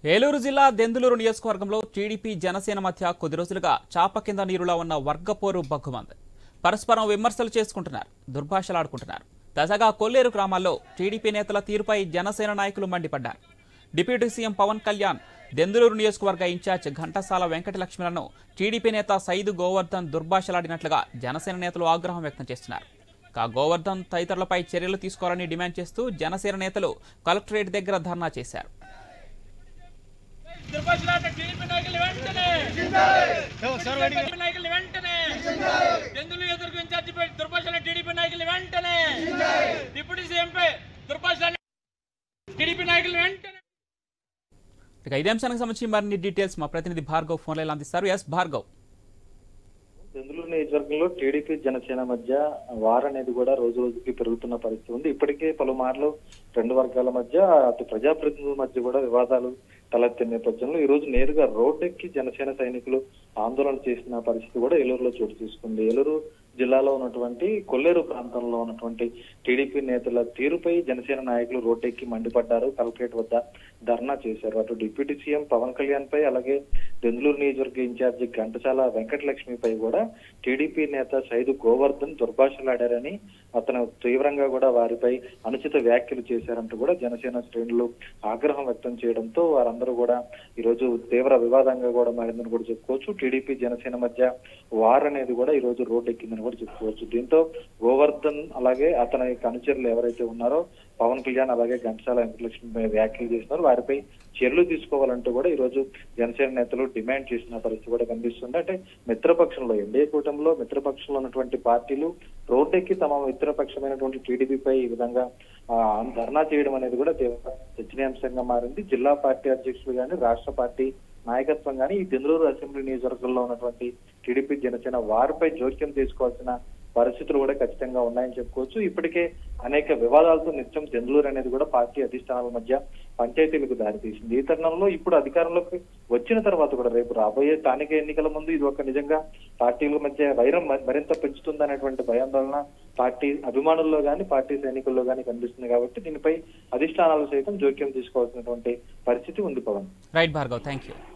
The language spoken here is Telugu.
ఏలూరు జిల్లా దెందులూరు నియోజకవర్గంలో టీడీపీ జనసేన మధ్య కొద్ది రోజులుగా చాప కింద నీరులా ఉన్న వర్గపోరు బగ్గుమంది పరస్పరం విమర్శలు చేసుకుంటున్నారు దుర్భాషలాడుకుంటున్నారు తాజాగా కొల్లేరు గ్రామాల్లో టీడీపీ నేతల తీరుపై జనసేన నాయకులు మండిపడ్డారు డిప్యూటీ సీఎం పవన్ కళ్యాణ్ దెందులూరు నియోజకవర్గ ఇన్ఛార్జ్ ఘంటసాల వెంకటలక్ష్మిలను టీడీపీ నేత సైదు గోవర్ధన్ దుర్భాషలాడినట్లుగా జనసేన నేతలు ఆగ్రహం వ్యక్తం చేస్తున్నారు కా గోవర్ధన్ తదితరులపై చర్యలు తీసుకోవాలని డిమాండ్ చేస్తూ జనసేన నేతలు కలెక్టరేట్ దగ్గర ధర్నా చేశారు దుర్భాషలాట టీడీపీ నాయకులు వెంటనే టీడీపీ నాయకులు వెంటనే ఎందులు ఎదుర్కొ ఇన్ఛార్జి దుర్భాషల టీడీపీ నాయకులు వెంటనే డిప్యూటీ సీఎంపై దుర్భాషల టీడీపీ నాయకులు వెంటనే ఇక ఇదే అంశానికి సంబంధించి మరిన్ని డీటెయిల్స్ మా ప్రతినిధి భార్గవ్ ఫోన్ లైన్ అందిస్తారు ఎస్ భార్గవ్ చంద్రూరు నియోజకవర్గంలో టీడీపీ జనసేన మధ్య వార్ అనేది కూడా రోజు రోజుకి పెరుగుతున్న పరిస్థితి ఉంది ఇప్పటికే పలుమార్లు రెండు వర్గాల మధ్య అటు ప్రజాప్రతినిధుల మధ్య కూడా వివాదాలు తలెత్తిన నేపథ్యంలో ఈ రోజు నేరుగా రోడ్డెక్కి జనసేన సైనికులు ఆందోళన చేసిన పరిస్థితి కూడా ఏలూరులో చోటు తీసుకుంది ఏలూరు జిల్లాలో ఉన్నటువంటి కొల్లేరు ప్రాంతంలో ఉన్నటువంటి టీడీపీ నేతల తీరుపై జనసేన నాయకులు రోడ్డెక్కి మండిపడ్డారు కలెక్టరేట్ వద్ద ధర్నా చేశారు అటు డిప్యూటీ సీఎం పవన్ కళ్యాణ్ పై అలాగే బెంగళూరు నియోజకవర్గ ఇన్ఛార్జి ఘంటసాల వెంకటలక్ష్మిపై కూడా టీడీపీ నేత సైదు గోవర్ధన్ దుర్భాషలాడారని అతను తీవ్రంగా కూడా వారిపై అనుచిత వ్యాఖ్యలు చేశారంటూ కూడా జనసేన శ్రేణులు ఆగ్రహం వ్యక్తం చేయడంతో వారందరూ కూడా ఈ రోజు తీవ్ర వివాదంగా కూడా మారిందని కూడా చెప్పుకోవచ్చు టీడీపీ జనసేన మధ్య వార్ అనేది కూడా ఈ రోజు రోడ్ ఎక్కిందని కూడా చెప్పుకోవచ్చు దీంతో గోవర్ధన్ అలాగే అతని యొక్క అనుచరులు ఎవరైతే ఉన్నారో పవన్ కళ్యాణ్ అలాగే ఘంటసాల వెంకటలక్ష్మి వ్యాఖ్యలు చేస్తున్నారు వారిపై చర్యలు తీసుకోవాలంటూ కూడా ఈ రోజు జనసేన నేతలు డిమాండ్ చేసిన పరిస్థితి కూడా కనిపిస్తుంది అంటే మిత్రపక్షంలో ఎన్డీఏ కూటమిలో మిత్రపక్షంలో ఉన్నటువంటి పార్టీలు రోడ్డెక్కి తమ మిత్రపక్షమైనటువంటి టీడీపీపై ఈ విధంగా ఆ, ధర్నా చేయడం అనేది కూడా తీవ్ర చర్చనీయాంశంగా మారింది జిల్లా పార్టీ అధ్యక్షులు కానీ రాష్ట్ర పార్టీ నాయకత్వం కానీ ఈ దెందులూరు అసెంబ్లీ నియోజకవర్గంలో ఉన్నటువంటి టీడీపీ జనసేన వారిపై జోక్యం తీసుకోవాల్సిన పరిస్థితులు కూడా ఖచ్చితంగా ఉన్నాయని చెప్పుకోవచ్చు ఇప్పటికే అనేక వివాదాలతో నిత్యం దెందులూరు అనేది కూడా పార్టీ అధిష్టానాల మధ్య పంచాయతీలకు దారితీసింది ఈ తరుణంలో ఇప్పుడు అధికారంలోకి వచ్చిన తర్వాత కూడా రేపు రాబోయే స్థానిక ఎన్నికల ముందు ఇది ఒక నిజంగా పార్టీల మధ్య వైరం మ- మరింత పెంచుతుందనేటువంటి భయాందోళన పార్టీ అభిమానుల్లో గాని పార్టీ సైనికుల్లో గాని కనిపిస్తుంది కాబట్టి దీనిపై అధిష్టానాలు సైతం జోక్యం తీసుకోవాల్సినటువంటి పరిస్థితి ఉంది Pawan right Bhargav thank you